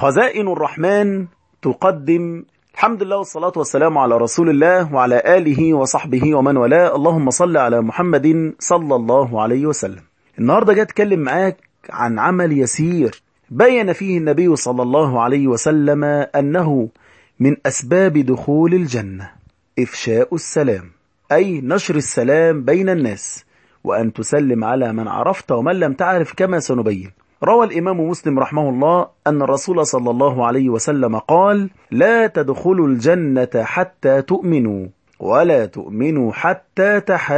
خزائن الرحمن تقدم الحمد لله والصلاة والسلام على رسول الله وعلى آله وصحبه ومن والاه اللهم صل على محمد صلى الله عليه وسلم النهاردة جاء أتكلم معاك عن عمل يسير بين فيه النبي صلى الله عليه وسلم أنه من أسباب دخول الجنة إفشاء السلام أي نشر السلام بين الناس وأن تسلم على من عرفت ومن لم تعرف كما سنبين روى الإمام مسلم رحمه الله أن الرسول صلى الله عليه وسلم قال لا تدخلوا الجنة حتى تؤمنوا ولا تؤمنوا حتى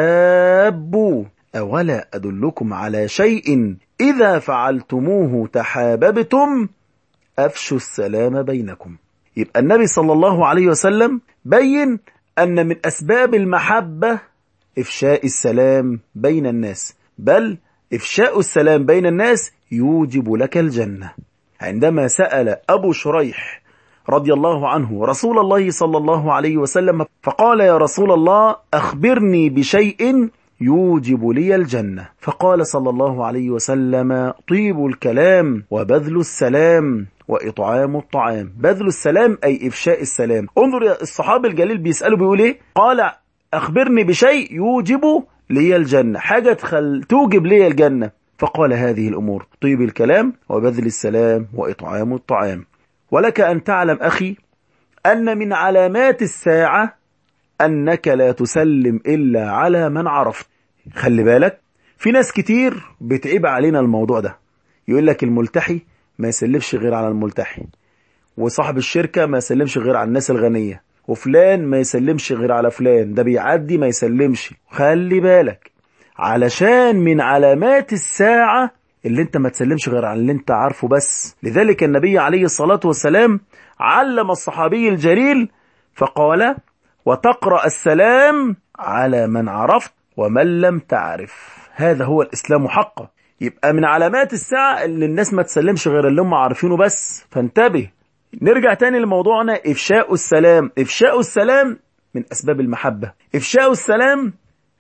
تحابوا أولا أدلكم على شيء إذا فعلتموه تحاببتم أفشوا السلام بينكم يبقى النبي صلى الله عليه وسلم بين أن من أسباب المحبة إفشاء السلام بين الناس بل إفشاء السلام بين الناس يوجب لك الجنة عندما سأل أبو شريح رضي الله عنه رسول الله صلى الله عليه وسلم فقال يا رسول الله أخبرني بشيء يوجب لي الجنة فقال صلى الله عليه وسلم طيب الكلام وبذل السلام وإطعام الطعام بذل السلام أي إفشاء السلام انظر يا الصحابي الجليل بيسأله بيقول إيه قال أخبرني بشيء يوجب لي الجنة حاجة تخل... توجب لي الجنة فقال هذه الأمور طيب الكلام وبذل السلام وإطعام الطعام ولك أن تعلم أخي أن من علامات الساعة أنك لا تسلم إلا على من عرفت خلي بالك في ناس كتير بتعيب علينا الموضوع ده يقول لك الملتحي ما يسلمش غير على الملتحي وصاحب الشركة ما يسلمش غير على الناس الغنية وفلان ما يسلمش غير على فلان ده بيعدي ما يسلمش خلي بالك علشان من علامات الساعة اللي انت ما تسلمش غير على اللي انت عارفه بس لذلك النبي عليه الصلاة والسلام علم الصحابي الجليل فقال وتقرأ السلام على من عرفت ومن لم تعرف هذا هو الإسلام حقا يبقى من علامات الساعة اللي الناس ما تسلمش غير اللي هم عارفينه بس فانتبه نرجع تاني لموضوعنا إفشاء السلام إفشاء السلام من أسباب المحبة إفشاء السلام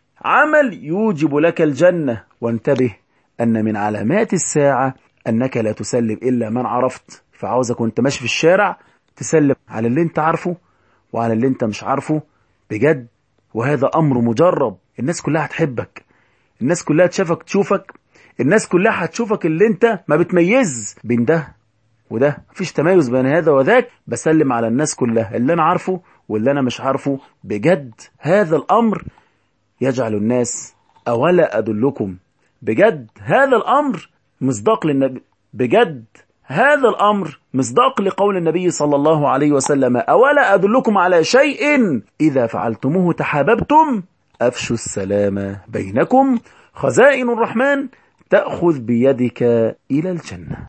عمل يوجب لك الجنة وانتبه أن من علامات الساعة أنك لا تسلم إلا من عرفت فعاوزك وانت ماشي في الشارع تسلم على اللي انت عارفه وعلى اللي انت مش عارفه بجد وهذا أمر مجرب الناس كلها هتحبك الناس كلها تشافك تشوفك الناس كلها هتشوفك اللي انت ما بتميز بين ده وده مفيش تميز بين هذا وذاك بسلم على الناس كلها اللي انا عارفه واللي انا مش عارفه بجد هذا الامر يجعل الناس اولا ادلكم بجد هذا الامر مصداق للنبي بجد هذا الامر مصداق لقول النبي صلى الله عليه وسلم اولا ادلكم على شيء اذا فعلتموه تحاببتم افشوا السلام بينكم خزائن الرحمن تاخذ بيدك الى الجنه